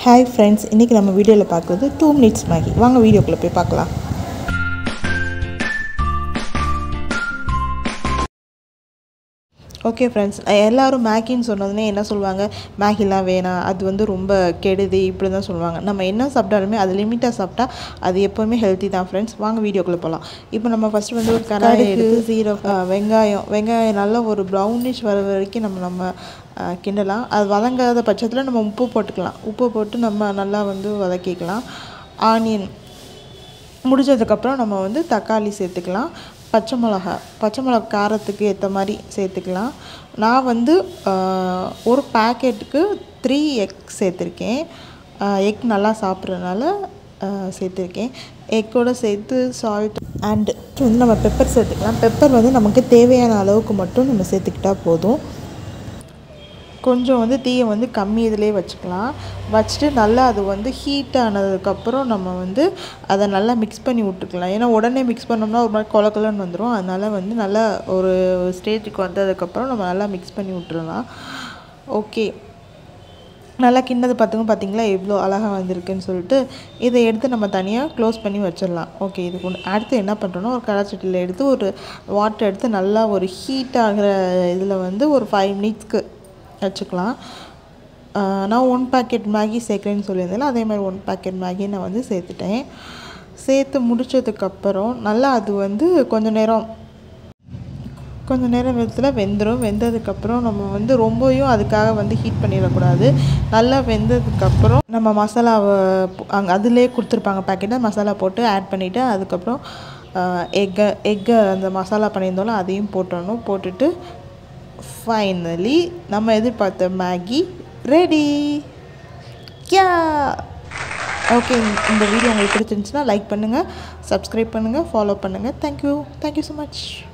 hi friends இன்றைக்கி நம்ம வீடியோவில் பார்க்குறது டூ மினிட்ஸ் மேகி வாங்க வீடியோக்குள்ளே போய் பார்க்கலாம் ஓகே ஃப்ரெண்ட்ஸ் எல்லோரும் மேகின்னு சொன்னதுனே என்ன சொல்லுவாங்க மேகிலாம் வேணாம் அது வந்து ரொம்ப கெடுதி இப்படி தான் சொல்லுவாங்க நம்ம என்ன சாப்பிட்டாலுமே அது லிமிட்டாக சாப்பிட்டா அது எப்போவுமே ஹெல்த்தி தான் ஃப்ரெண்ட்ஸ் வாங்க வீடியோக்குள்ளே போகலாம் இப்போ நம்ம ஃபஸ்ட்டு வந்து ஒரு கடாயை எடுத்து ஜீரோ வெங்காயம் வெங்காயம் நல்லா ஒரு ப்ரௌனிஷ் வர வரைக்கும் நம்ம நம்ம அஹ், கிண்டலாம் அது வதங்காத பட்சத்தில் நம்ம உப்பு போட்டுக்கலாம் உப்பு போட்டு நம்ம நல்லா வந்து வதக்கிக்கலாம் ஆனியன் முடிஞ்சதுக்கப்புறம் நம்ம வந்து தக்காளி சேர்த்துக்கலாம் பச்சை மிளகா பச்சை மிளகா காரத்துக்கு ஏற்ற மாதிரி சேர்த்துக்கலாம் நான் வந்து ஆஹ், ஒரு பேக்கெட்டுக்கு த்ரீ எக் சேர்த்துருக்கேன் எக் நல்லா சாப்பிட்றதுனால சேர்த்துருக்கேன் எக்கோட சேர்த்து சால்ட் அண்ட் வந்து நம்ம பெப்பர் சேர்த்துக்கலாம் பெப்பர் வந்து நமக்கு தேவையான அளவுக்கு மட்டும் நம்ம சேர்த்துக்கிட்டா போதும் கொஞ்சம் வந்து தீயை வந்து கம்மி இதிலே வச்சுக்கலாம் வச்சுட்டு நல்லா அது வந்து ஹீட் ஆனதுக்கப்புறம் நம்ம வந்து அதை நல்லா மிக்ஸ் பண்ணி விட்டுக்கலாம் ஏன்னா உடனே மிக்ஸ் பண்ணோம்னா ஒரு மாதிரி கொல கொலன்னு வந்துடும் அதனால் வந்து நல்லா ஒரு ஸ்டேஜுக்கு வந்ததுக்கப்புறம் நம்ம நல்லா மிக்ஸ் பண்ணி விட்டுறலாம் ஓகே நல்லா கிண்ணது பார்த்துங்க பார்த்தீங்களா எவ்வளோ அழகாக வந்திருக்குன்னு சொல்லிட்டு இதை எடுத்து நம்ம தனியாக க்ளோஸ் பண்ணி வச்சிடலாம் ஓகே இதுக்கு ஒன்று அடுத்து என்ன பண்ணுறோன்னா ஒரு கடாச்சட்டியில் எடுத்து ஒரு வாட்டர் எடுத்து நல்லா ஒரு ஹீட் ஆகிற இதில் வந்து ஒரு ஃபைவ் மினிட்ஸ்க்கு வச்சுக்கலாம் ஆஹ் நான் ஒன் பேக்கெட் மேகி சேர்க்குறேன்னு சொல்லியிருந்தேன் அதே மாதிரி ஒன் பேக்கெட் மேகி நான் வந்து சேர்த்துட்டேன் சேர்த்து முடிச்சதுக்கப்புறம் நல்லா அது வந்து கொஞ்ச நேரம் கொஞ்ச நேரம் நேரத்தில் வெந்துடும் வெந்ததுக்கப்புறம் நம்ம வந்து ரொம்பவும் அதுக்காக வந்து ஹீட் பண்ணிடக்கூடாது நல்லா வெந்ததுக்கப்புறம் நம்ம மசாலாவை அங்கே அதிலே கொடுத்துருப்பாங்க பேக்கெட்டை மசாலா போட்டு ஆட் பண்ணிவிட்டு அதுக்கப்புறம் எக்கை எக்கை அந்த மசாலா பண்ணியிருந்தோம்ல அதையும் போட்டுடணும் போட்டுட்டு ஃபைனலி நம்ம எதிர்பார்த்த மேகி ரெடி யா ஓகே இந்த வீடியோ உங்களுக்கு பிடிச்சிருந்துச்சுன்னா லைக் பண்ணுங்கள் சப்ஸ்கிரைப் பண்ணுங்கள் ஃபாலோ பண்ணுங்கள் தேங்க்யூ தேங்க்யூ ஸோ மச்